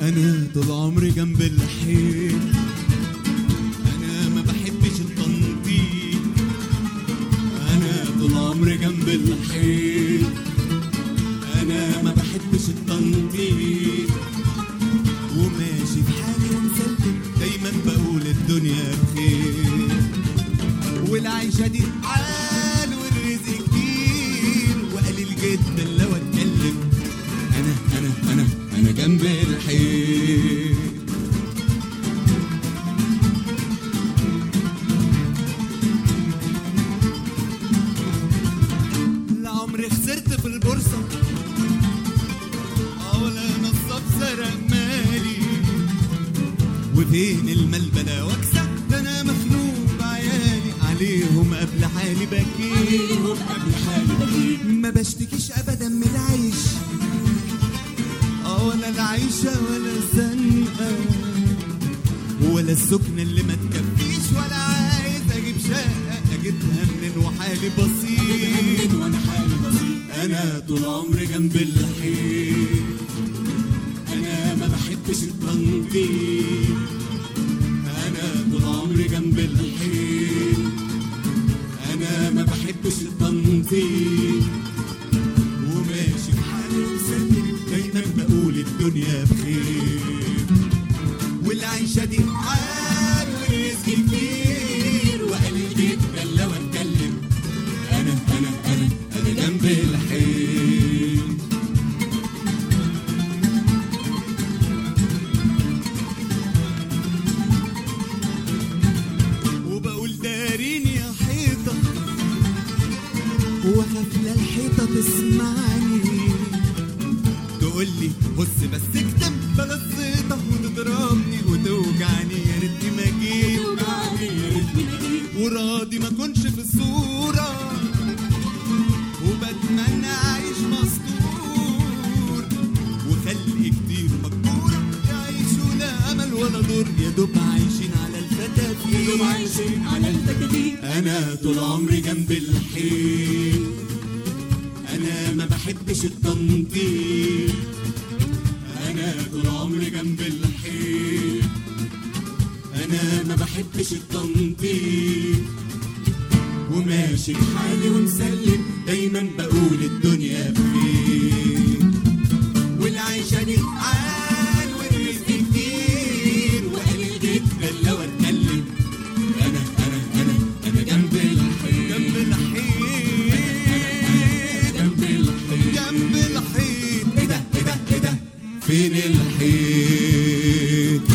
انا طول عمري جنب الحيط انا ما بحبش التنطيط انا طول عمري جنب الحيط انا ما بحبش التنطيط وماشي في حالي ومسلم دايما بقول الدنيا بخير والعيشة دي عال والرزق كتير وقليل جدا لو اتكلم انا انا انا انا جنب الحيط لا عمري خسرت في البورصة آه ولا نصاب سرق مالي وفين المال بلا واكسب ده انا مخنوق بعيالي عليهم قبل حالي بكيت عليهم قبل حالي بكيت ما بشتكيش ابدا من العيش اه ولا العيشة ولا الزنقة ولا السكنة اللي ما تكفيش ولا عايز اجيب شقة اجيبها منين وحالي بسيط من وانا حالي بسيط انا طول عمري جنب الحيط انا ما بحبش التنظيم انا طول عمري جنب الحيط انا ما بحبش التنظيم وماشي في حالي وسلم دايما بقول الدنيا بخير والعيشة دي عال ورزق كتير وقليل جدا لو اتكلم انا انا انا انا جنب الحيط وبقول داريني يا حيطة واخاف لا الحيطة تسمعني تقول لي بص بس اكتب بلا الزيطة وتضربني وتوجعني يا ريتني ما جيت توجعني يا ريتني ما جيت وراضي ما كنش في الصورة وبتمنى أعيش مستور وخلق كتير مجبورة يعيشوا لا أمل ولا دور يا دوب عايشين على الفتافيت يوم عايشين على التكاتيك أنا طول عمري جنب الحيط أنا ما بحبش التنطيط أنا طول عمري جنب الحيط أنا ما بحبش التنطيط وماشي بحالي ومسلم دايما بقول الدنيا بخير والعيشة دي عال والرزق كتير وقليل جدا لو اتكلم انا انا انا انا جنب الحيط جنب الحيط جنب الحيط جنب الحيط ايه ده ايه ده ايه ده فين الحيط